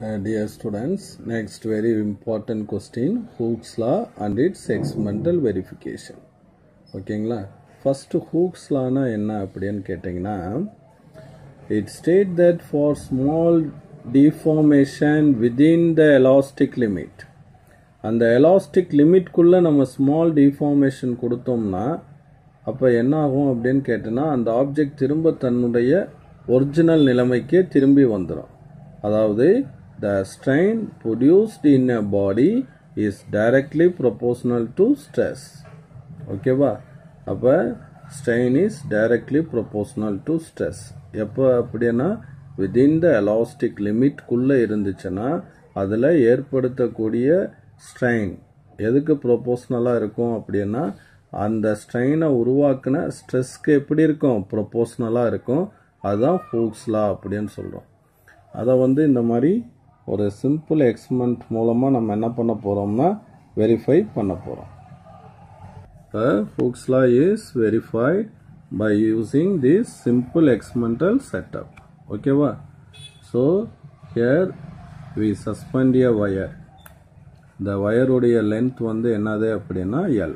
Uh, dear students, next very important question Hooke's law and its experimental verification. ஓகேங்களா first Hooke's லானா என்ன அப்படின்னு கேட்டிங்கன்னா it state that for small deformation within the elastic limit அந்த elastic லிமிட்குள்ளே நம்ம small deformation கொடுத்தோம்னா அப்போ என்ன ஆகும் அப்படின்னு கேட்டோன்னா அந்த ஆப்ஜெக்ட் திரும்ப தன்னுடைய ஒரிஜினல் நிலைமைக்கே திரும்பி வந்துடும் அதாவது the strain produced in a body is directly proportional to stress ஓகேவா அப்போ strain is directly proportional to stress எப்போ அப்படின்னா விதின் த எலாஸ்டிக் லிமிட்குள்ளே இருந்துச்சுன்னா அதில் ஏற்படுத்தக்கூடிய ஸ்ட்ரெயின் எதுக்கு ப்ரொபோஷ்னலாக இருக்கும் அப்படின்னா அந்த ஸ்ட்ரெயினை உருவாக்குன ஸ்ட்ரெஸ்க்கு எப்படி இருக்கும் ப்ரொபோஷ்னலாக இருக்கும் அதுதான் ஹூக்ஸ்லா அப்படின்னு சொல்கிறோம் அதை வந்து இந்த மாதிரி ஒரு சிம்பிள் எக்ஸ்மெண்ட் மூலமாக நம்ம என்ன பண்ண போகிறோம்னா வெரிஃபை பண்ண போகிறோம் இப்போ Hooke's law is verified by using this simple experimental setup. ஓகேவா so here we suspend a wire. இந்த வயருடைய லென்த் வந்து என்னது அப்படின்னா எல்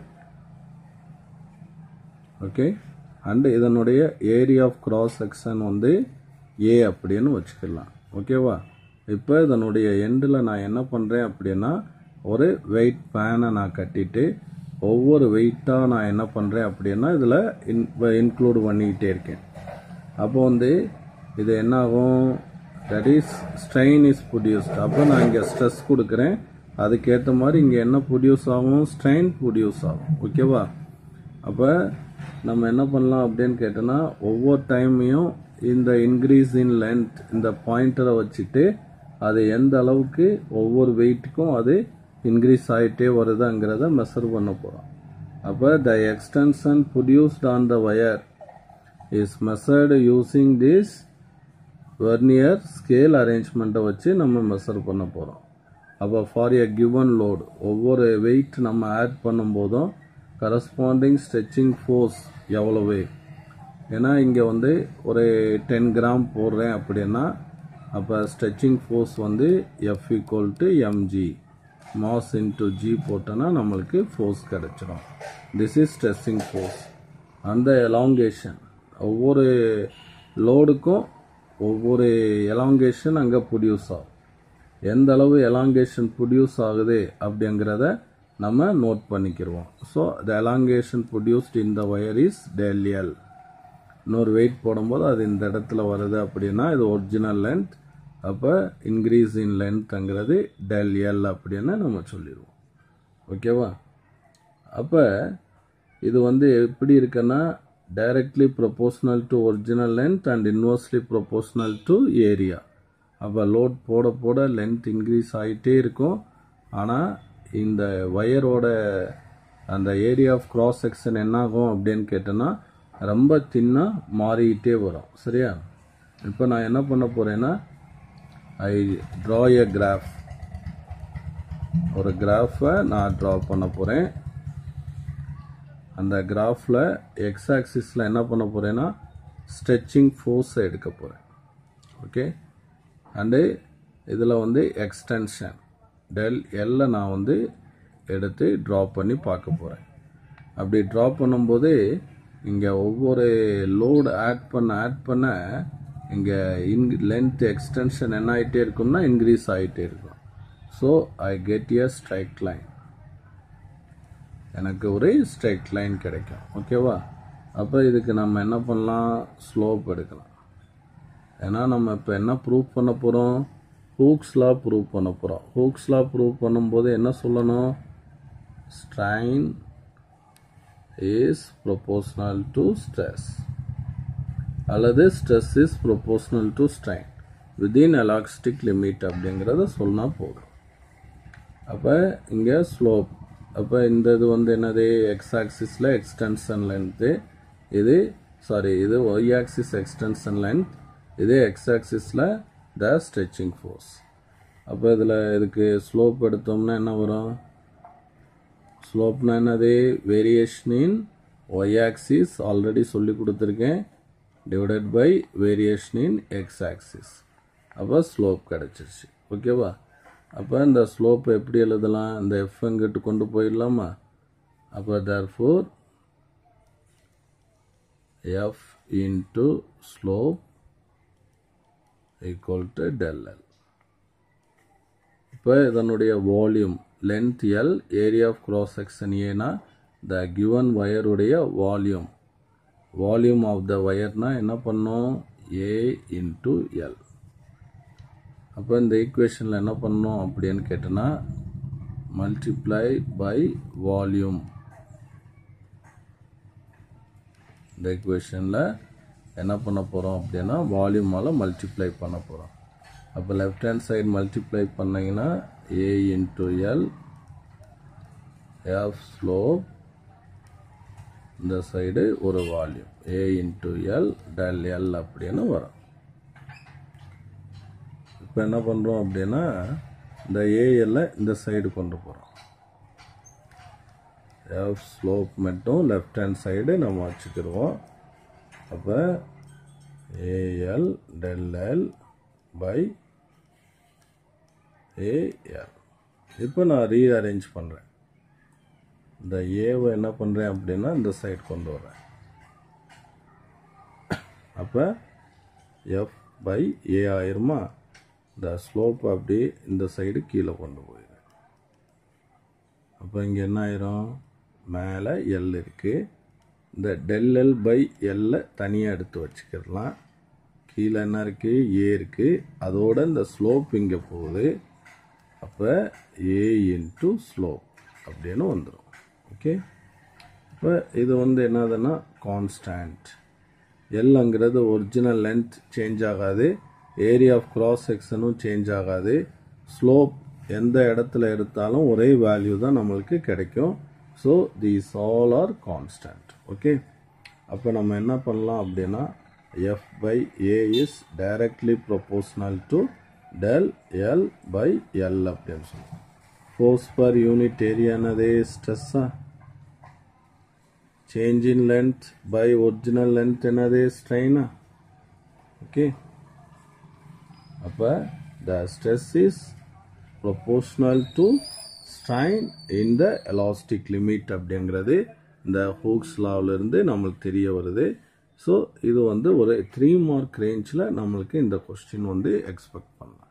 ஓகே அண்ட் இதனுடைய ஏரியா ஆஃப் கிராஸ் செக்ஷன் வந்து ஏ அப்படின்னு வச்சுக்கலாம் ஓகேவா இப்போ இதனுடைய எண்டில் நான் என்ன பண்ணுறேன் அப்படின்னா ஒரு வெயிட் பேனை நான் கட்டிட்டு ஒவ்வொரு வெயிட்டாக நான் என்ன பண்ணுறேன் அப்படின்னா இதில் இன் இன்க்ளூட் பண்ணிக்கிட்டே இருக்கேன் அப்போ வந்து இது என்ன ஆகும் that is strain is produced அப்போ நான் இங்கே ஸ்ட்ரெஸ் கொடுக்குறேன் அதுக்கேற்ற மாதிரி இங்கே என்ன ப்ரொடியூஸ் ஆகும் ஸ்ட்ரெயின் ப்ரொடியூஸ் ஆகும் ஓகேவா அப்போ நம்ம என்ன பண்ணலாம் அப்படின்னு கேட்டோன்னா ஒவ்வொரு டைமையும் இந்த இன்க்ரீஸ் இன் லென்த் இந்த பாயிண்டரை வச்சுட்டு அது எந்த அளவுக்கு ஒவ்வொரு வெயிட்டுக்கும் அது இன்க்ரீஸ் ஆகிட்டே வருதுங்கிறத மெஷர் பண்ண போகிறோம் அப்போ the extension produced on the wire is measured using this vernier scale அரேஞ்ச்மெண்ட்டை வச்சு நம்ம மெஷர் பண்ண போகிறோம் அப்போ ஃபார் எ கிவன் லோடு ஒவ்வொரு வெயிட் நம்ம ஆட் பண்ணும்போதும் கரஸ்பாண்டிங் ஸ்ட்ரெச்சிங் ஃபோர்ஸ் எவ்வளவு ஏன்னா இங்கே வந்து ஒரு டென் கிராம் போடுறேன் அப்படின்னா அப்போ ஸ்ட்ரெச்சிங் ஃபோர்ஸ் வந்து F equal to M G mass into G போட்டோன்னா நம்மளுக்கு ஃபோர்ஸ் கிடச்சிடும் திஸ் இஸ் ஸ்ட்ரெஸ்ஸிங் ஃபோர்ஸ் அந்த எலாங்கேஷன் ஒவ்வொரு லோடுக்கும் ஒவ்வொரு எலாங்கேஷன் அங்கே ப்ரொடியூஸ் ஆகும் எந்த அளவு எலாங்கேஷன் ப்ரொடியூஸ் ஆகுது அப்படிங்கிறத நம்ம நோட் பண்ணிக்கிடுவோம் so the elongation produced in the wire is del L இன்னொரு வெயிட் போடும்போது அது இந்த இடத்துல வருது அப்படின்னா இது ஒரிஜினல் லென்த் அப்போ இன்க்ரீஸ் இன் லென்த்துங்கிறது டெல் எல் அப்படின்னு நம்ம சொல்லிடுவோம் ஓகேவா அப்போ இது வந்து எப்படி இருக்குன்னா directly proportional to original length and inversely proportional to area அப்போ லோட் போட போட லென்த் இன்க்ரீஸ் ஆகிட்டே இருக்கும் ஆனால் இந்த ஒயரோட அந்த ஏரியா ஆஃப் கிராஸ் செக்ஷன் என்னாகும் அப்படின்னு கேட்டோன்னா ரொம்ப தின்னாக மாறிக்கிட்டே வரும் சரியா இப்போ நான் என்ன பண்ண போகிறேன்னா ஐ ட்ரா எ கிராஃப் ஒரு கிராஃபை நான் ட்ரா பண்ண போகிறேன் அந்த கிராஃபில் எக்ஸ் ஆக்சிஸில் என்ன பண்ண போகிறேன்னா ஸ்ட்ரெச்சிங் ஃபோர்ஸை எடுக்க போகிறேன் ஓகே அண்டு இதில் வந்து எக்ஸ்டென்ஷன் டெல் எல்ல நான் வந்து எடுத்து ட்ரா பண்ணி பார்க்க போகிறேன் அப்படி ட்ரா பண்ணும்போது இங்கே ஒவ்வொரு லோடு ஆட் பண்ண ஆட் பண்ண இங்கே இன் லென்த் எக்ஸ்டென்ஷன் என்ன ஆகிட்டே இருக்கும்னா இன்க்ரீஸ் ஆகிட்டே இருக்கும் so I get a straight line எனக்கு ஒரு ஸ்ட்ரைக் லைன் கிடைக்கும் ஓகேவா அப்போ இதுக்கு நம்ம என்ன பண்ணலாம் ஸ்லோப் எடுக்கலாம் ஏன்னா நம்ம இப்போ என்ன ப்ரூவ் பண்ண போகிறோம் ஹூக்ஸ்லா ப்ரூவ் பண்ண போகிறோம் ஹூக்ஸ்லா ப்ரூவ் பண்ணும்போது என்ன சொல்லணும் strain is proportional to stress அல்லது stress is proportional to strain within elastic limit அப்படிங்கிறத சொன்னால் போதும் அப்போ இங்கே ஸ்லோப் அப்போ இந்த இது வந்து என்னது எக்ஸ் ஆக்சிஸில் எக்ஸ்டென்ஷன் லென்த்து இது சாரி இது ஒய் ஆக்சிஸ் எக்ஸ்டென்ஷன் லென்த் இது எக்ஸ் ஆக்சிஸில் த ஸ்ட்ரெச்சிங் ஃபோர்ஸ் அப்போ இதில் இதுக்கு ஸ்லோப் எடுத்தோம்னா என்ன வரும் ஸ்லோப்னா என்னது variation in Y axis already சொல்லி கொடுத்துருக்கேன் divided by variation in X axis அப்போ ஸ்லோப் கிடச்சிருச்சு ஓகேவா அப்போ இந்த ஸ்லோப் எப்படி எழுதலாம் இந்த எஃப் எங்கிட்டு கொண்டு போயிடலாமா அப்போ therefore F into slope equal to del L இப்போ இதனுடைய volume length L area of cross section ஏனா த கிவன் வயருடைய வால்யூம் வால்யூம் ஆஃப் த வயர்னா என்ன பண்ணோம் ஏ இன்ட்டு எல் அப்போ இந்த ஈக்குவேஷனில் என்ன பண்ணோம் அப்படின்னு கேட்டோன்னா மல்டிப்ளை பை வால்யூம் இந்த ஈக்குவேஷனில் என்ன பண்ண போகிறோம் அப்படின்னா வால்யூமால் மல்டிப்ளை பண்ண போகிறோம் அப்போ லெஃப்ட் ஹேண்ட் சைடு மல்டிப்ளை பண்ணிங்கன்னா A into L F slope இந்த சைடு ஒரு volume A into L del L அப்படின்னு வரும் இப்போ என்ன பண்ணுறோம் அப்படின்னா இந்த ஏஎல்ல இந்த சைடு கொண்டு போகிறோம் எஃப் ஸ்லோப் மட்டும் லெஃப்ட் ஹேண்ட் சைடு நம்ம வச்சுக்கிடுவோம் அப்போ A L del L by A L இப்போ நான் ரீஅரேஞ்ச் பண்ணுறேன் இந்த ஏவை என்ன பண்ணுறேன் அப்படின்னா இந்த சைடு கொண்டு வரேன் அப்போ எஃப் பை ஏ ஆயிருமா இந்த ஸ்லோப் அப்படி இந்த சைடு கீழே கொண்டு போயிடும் அப்போ இங்கே என்ன ஆயிரும் மேலே எல் இருக்குது இந்த டெல் எல் பை எல்லை தனியாக எடுத்து வச்சுக்கிடலாம் கீழே என்ன இருக்குது ஏ இருக்குது அதோட இந்த ஸ்லோப் இங்கே போகுது அப்போ ஏ இன்ட்டு ஸ்லோப் அப்படின்னு வந்துடும் ஓகே இப்போ இது வந்து என்னதுன்னா கான்ஸ்டன்ட் எல்ங்கிறது ஒரிஜினல் லென்த் சேஞ்ச் ஆகாது ஏரியா ஆஃப் கிராஸ் செக்ஷனும் சேஞ்ச் ஆகாது ஸ்லோப் எந்த இடத்துல எடுத்தாலும் ஒரே வேல்யூ தான் நம்மளுக்கு கிடைக்கும் so these all are constant okay அப்போ நம்ம என்ன பண்ணலாம் அப்படின்னா F by A is directly proportional to del L by L அப்படின்னு சொல்லுவோம் ஃபோர்ஸ் பர் யூனிட் ஏரியானதே ஸ்ட்ரெஸ்ஸா change in length by original length என்னது ஸ்ட்ரெயினா ஓகே அப்போ the stress is proportional to strain in the elastic limit அப்படிங்கிறது இந்த hooks லாவிலிருந்து நம்மளுக்கு தெரிய வருது ஸோ இது வந்து ஒரு த்ரீ மார்க் ரேஞ்சில் நம்மளுக்கு இந்த கொஸ்டின் வந்து எக்ஸ்பெக்ட் பண்ணலாம்